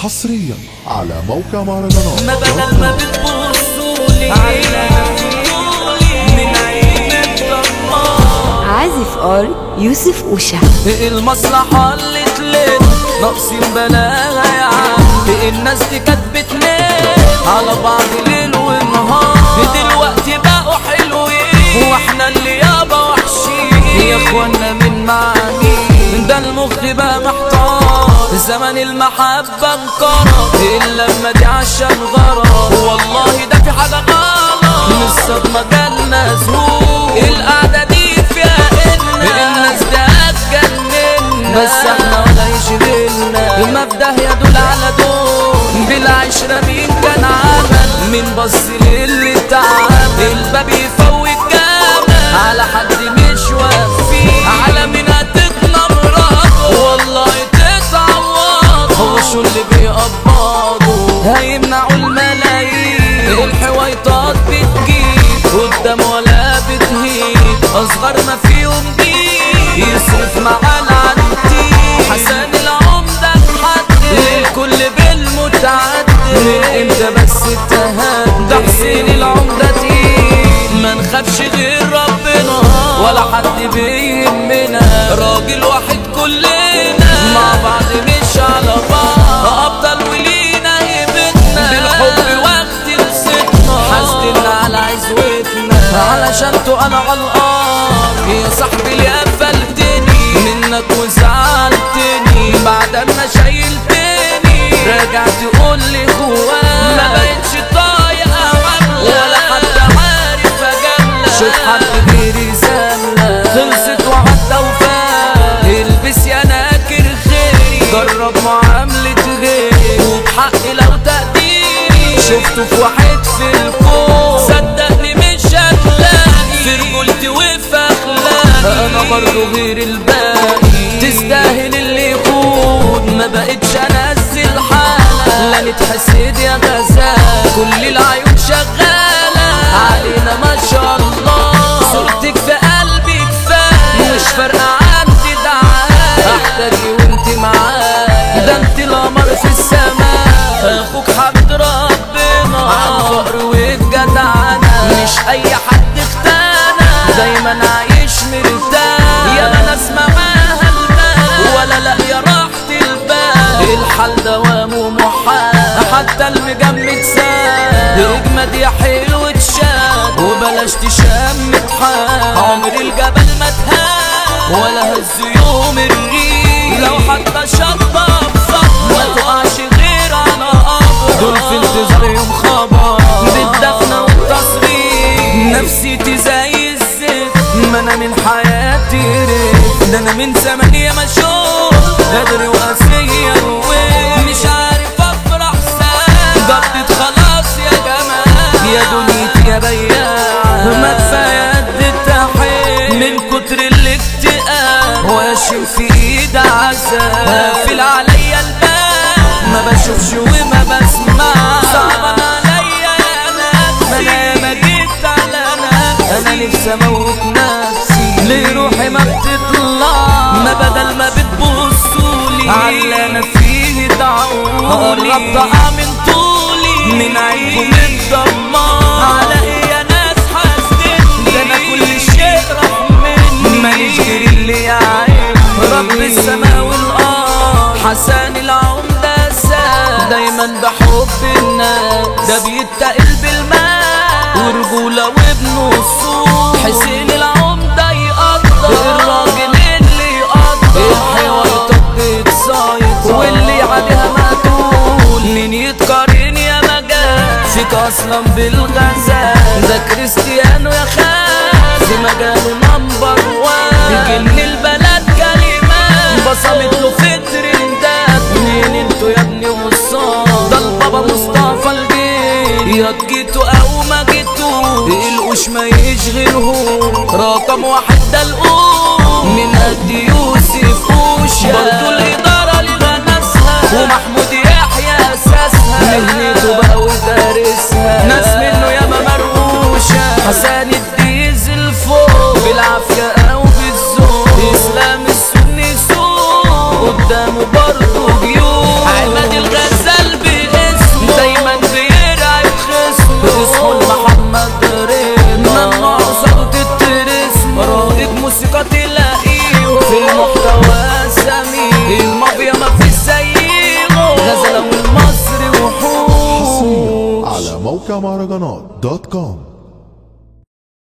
حصريا على موقع مهرجانات ما بدل ما بتبصولي على من عين الضمان عازف ار يوسف اوشا المصلحة اللي تلت ناقصين بلاها يا عم الناس دي كانت بتنام على بعض ليل ونهار دلوقتي بقوا حلوين واحنا اللي يابا وحشين يا اخوانا من معاني ده المخ بقى محتار زمن المحبة انقرض اللمة دي عشان غرض والله ده في حاجة غلط من الصدمة جالنا زهور القعدة دي فيها إن الناس ده هتجننا بس احنا ولا يشغلنا المبدأ يدل على دول بالعشرة مين كان عمل مين بص للي تعب الباب يفوت جامع على حد مش وافي على مين هتطلع مراته والله تتعوض هو شو اللي بيقبضوا هيمنعوا الملايين الحويطات بتجيب قدام ولا بتهيب اصغر ما فيهم دي يصرف مع العنتي حسن العمدة محدد للكل بالمتعدد امتى بس اتهد ده حسين العمدة تقيل ما نخافش غير ربنا ولا حد بيهمنا راجل واحد كلنا مع بعض مش على بعض افضل ولينا هيبتنا بالحب وقت لصتنا حاسدنا على عزوتنا علشان انا غلطان يا صاحبي اللي قفلتني منك وزعلتني بعد ما شايلتني راجع تقول لي خوان ما بقتش طايق عملة ولا حد عارف اجاملة شوف حد غيري زملة خلصت وعدى وفات البس يا ناكر خيري جرب معاملة غيري وبحق لو تقديري شفته في واحد في الكون صدقني مش هتلاقي في رجولتي وفي اخلاقي انا برضه غير الباقي تستاهل اللي يكون ما بقتش انزل حالة لا نتحسد يا غزال كل العيون شغالة علينا ما شاء الله صورتك في قلبي كفاية مش فارقة عندي دعاية احتاجي وانت معايا ده انت القمر في السماء اخوك حمد ربنا عن فقر وبجدعنة مش اي حد اختانا دايما عايش مرتاح يا ما ناس معاها المال ولا لا يا راحة البال الحال دوامه محال حتى المجمد سال اجمد يا حلو تشاد وبلاش تشمت حال عمر الجبل ما تهان ولا هز يوم الريح لو حتى شطب صف ما تقعش غير على قبر دول في انتظار يوم خبر بالدفنة والتصريح نفسيتي زي الزيت ما انا من حياتي ريت ده انا من زمان يا ما شوف قادر وقاسية وين مش عارف افرح ساعة جدت خلاص يا جماعة يا دنيتي يا بياع ما كفاية قد التحية من كتر الاكتئاب واشم في ايد عذاب قافل عليا الباب ما بشوفش وما بسمع صعبان عليا يا ناس ما انا ما جيت على نفسي انا نفسي اموت نفسي ليه روحي ما بتطلع ما بدل ما بتبصولي على انا فيه دعولي قربت من طولي من عينكم من ضمان على ايه يا ناس حاسدني ده انا كل شيء راح مني ماليش غير اللي يعين رب السماء والارض حسن العمدة ساد دايما بحب الناس ده بيتقل بالماء ورجولة وابن الصوت حسين العمدة يقدر الراجل اللي يقدر الحوار طب بتصايد واللي عليها مقتول مين يتقارن يا مجال فيك اصلا بالغزال ده كريستيانو يا خال في مجاله نمبر وان جن البلد كلمات بصمت له في ترندات مين انتوا يا ابني وصال ده البابا مصطفى الجيل يا جيتوا او ما جيتوا القوش ما يشغلهوش رقم واحد ده القوش من قد يوسف قوش برضو الاداره لها ناسها ومحمود يحيى اساسها مهنته بقى ودارسها ناس منه ياما مروشه حسن الديزل فوق بالعافيه او بالذوق اسلام السني سوق قدامه برضه جيوب عماد الغزال موقع مهرجانات دوت كوم